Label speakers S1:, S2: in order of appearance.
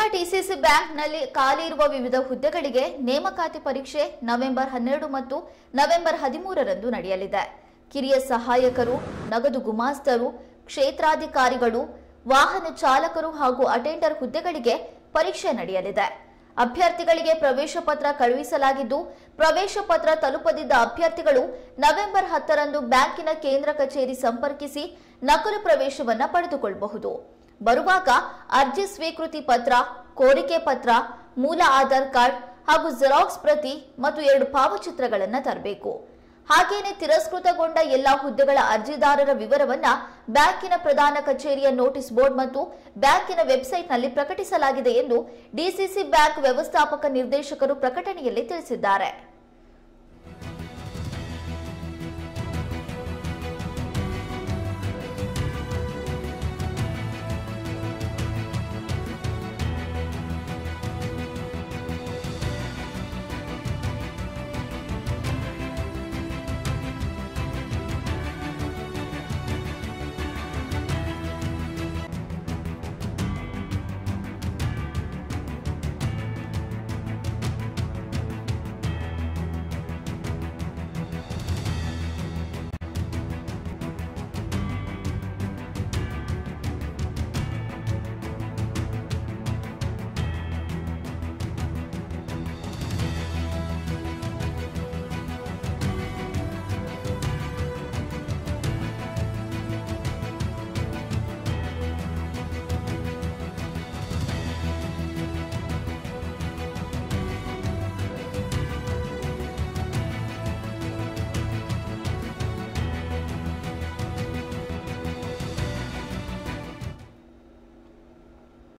S1: DCC ಬ್ಯಾಂಕ್ನಲ್ಲಿ ಖಾಲಿ ಇರುವ ವಿವಿಧ ಹುದ್ದೆಗಳಿಗೆ ನೇಮಕಾತಿ ಪರೀಕ್ಷೆ ನವೆಂಬರ್ ಹನ್ನೆರಡು ಮತ್ತು ನವೆಂಬರ್ ಹದಿಮೂರರಂದು ನಡೆಯಲಿದೆ ಕಿರಿಯ ಸಹಾಯಕರು ನಗದು ಗುಮಾಸ್ತರು ಕ್ಷೇತ್ರಾಧಿಕಾರಿಗಳು ವಾಹನ ಚಾಲಕರು ಹಾಗೂ ಅಟೆಂಡರ್ ಹುದ್ದೆಗಳಿಗೆ ಪರೀಕ್ಷೆ ನಡೆಯಲಿದೆ ಅಭ್ಯರ್ಥಿಗಳಿಗೆ ಪ್ರವೇಶ ಪತ್ರ ಕಳುಹಿಸಲಾಗಿದ್ದು ಪ್ರವೇಶ ಪತ್ರ ತಲುಪದಿದ್ದ ಅಭ್ಯರ್ಥಿಗಳು ನವೆಂಬರ್ ಹತ್ತರಂದು ಬ್ಯಾಂಕಿನ ಕೇಂದ್ರ ಕಚೇರಿ ಸಂಪರ್ಕಿಸಿ ನಕಲು ಪ್ರವೇಶವನ್ನ ಪಡೆದುಕೊಳ್ಳಬಹುದು ಬರುವಾಗ ಅರ್ಜಿ ಸ್ವೀಕೃತಿ ಪತ್ರ ಕೋರಿಕೆ ಪತ್ರ ಮೂಲ ಆಧಾರ್ ಕಾರ್ಡ್ ಹಾಗೂ ಜೆರಾಕ್ಸ್ ಪ್ರತಿ ಮತ್ತು ಎರಡು ಭಾವಚಿತ್ರಗಳನ್ನು ತರಬೇಕು ಹಾಗೇನೆ ತಿರಸ್ಕೃತಗೊಂಡ ಎಲ್ಲಾ ಹುದ್ದೆಗಳ ಅರ್ಜಿದಾರರ ವಿವರವನ್ನ ಬ್ಯಾಂಕಿನ ಪ್ರಧಾನ ಕಚೇರಿಯ ನೋಟಿಸ್ ಬೋರ್ಡ್ ಮತ್ತು ಬ್ಯಾಂಕಿನ ವೆಬ್ಸೈಟ್ನಲ್ಲಿ ಪ್ರಕಟಿಸಲಾಗಿದೆ ಎಂದು ಡಿಸಿಸಿ ಬ್ಯಾಂಕ್ ವ್ಯವಸ್ಥಾಪಕ ನಿರ್ದೇಶಕರು ಪ್ರಕಟಣೆಯಲ್ಲಿ ತಿಳಿಸಿದ್ದಾರೆ